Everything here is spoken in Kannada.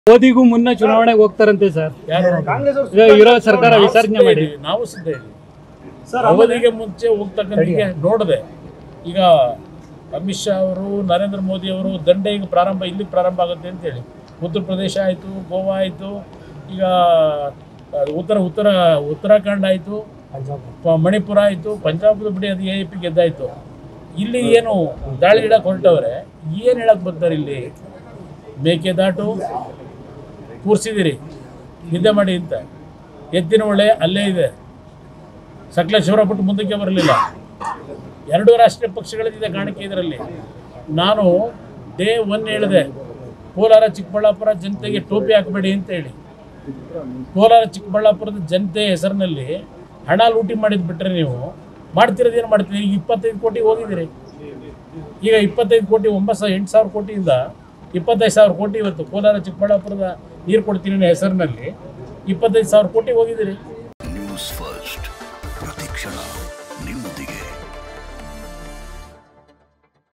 ಮೋದಿಗೂ ಮುನ್ನ ಚುನಾವಣೆಗೆ ಹೋಗ್ತಾರಂತೆ ಸರ್ ಯಾರು ಈಗ ಇರೋ ಸರ್ಕಾರ ನಾವು ವಿಸರ್ಜನೆ ಸಿದ್ಧ ಮಾಡಿ ಇದ್ದೀವಿ, ನಾವು ಸಿದ್ಧ ಇದ್ದೀವಿ ಅವಧಿಗೆ ಮುಂಚೆ ಹೋಗ್ತಕ್ಕಂಥಕ್ಕೆ ನೋಡಿದೆ ಈಗ ಅಮಿತ್ ಶಾ ಅವರು ನರೇಂದ್ರ ಮೋದಿ ಅವರು ದಂಡೆ ಈಗ ಪ್ರಾರಂಭ ಇಲ್ಲಿ ಪ್ರಾರಂಭ ಆಗುತ್ತೆ ಅಂತೇಳಿ ಉತ್ತರ ಪ್ರದೇಶ ಆಯಿತು ಗೋವಾ ಆಯಿತು ಈಗ ಆ, ಉತ್ತರ ಉತ್ತರ ಉತ್ತರಾಖಂಡ್ ಆಯಿತು ಮಣಿಪುರ ಆಯಿತು ಪಂಜಾಬದ ಬಿಡಿ ಅದು ಎ ಪಿ ಗೆದ್ದಾಯಿತು ಇಲ್ಲಿ ಏನು ದಾಳಿ ಇಡಕ್ಕೆ ಹೊರಟವ್ರೆ ಏನು ಹೇಳಕ್ಕೆ ಬರ್ತಾರೆ ಇಲ್ಲಿ ಮೇಕೆದಾಟು ಕೂರಿಸಿದಿರಿ ನಿದ್ದೆ ಮಾಡಿ ಅಂತ ಎತ್ತಿನ ಒಳ್ಳೆ ಅಲ್ಲೇ ಇದೆ ಸಕಲೇಶ್ವರ ಬಿಟ್ಟು ಮುಂದಕ್ಕೆ ಬರಲಿಲ್ಲ ಎರಡೂ ರಾಷ್ಟ್ರೀಯ ಪಕ್ಷಗಳಿದೆ ಕಾಣಿಕೆ ಇದರಲ್ಲಿ ನಾನು ಡೇ ಒನ್ ಹೇಳಿದೆ ಕೋಲಾರ ಚಿಕ್ಕಬಳ್ಳಾಪುರ ಜನತೆಗೆ ಟೋಪಿ ಹಾಕಬೇಡಿ ಅಂತ ಹೇಳಿ ಕೋಲಾರ ಚಿಕ್ಕಬಳ್ಳಾಪುರದ ಜನತೆ ಹೆಸರಿನಲ್ಲಿ ಹಣ ಲೂಟಿ ಮಾಡಿದ್ ಬಿಟ್ರೆ ನೀವು ಮಾಡ್ತಿರೋದು ಏನು ಮಾಡ್ತೀರಿ ಈಗ ಇಪ್ಪತ್ತೈದು ಕೋಟಿ ಹೋಗಿದ್ದೀರಿ ಈಗ ಇಪ್ಪತ್ತೈದು ಕೋಟಿ ಒಂಬತ್ತು ಸಾವಿರ ಎಂಟು ಸಾವಿರ ಕೋಟಿಯಿಂದ ಇಪ್ಪತ್ತೈದು ಸಾವಿರ ಕೋಟಿ ಇವತ್ತು ಕೋಲಾರ ಚಿಕ್ಕಬಳ್ಳಾಪುರದ ನೀರು ಕೊಡ್ತೀನಿ ಅನ್ನೋ ಹೆಸರಿನಲ್ಲಿ ಇಪ್ಪತ್ತೈದು ಸಾವಿರ ಕೋಟಿ ಹೋಗಿದ್ದೀರಿ ನ್ಯೂಸ್ ಫಸ್ಟ್ ಪ್ರತಿಕ್ಷಣ ನಿಮ್ಮೊಂದಿಗೆ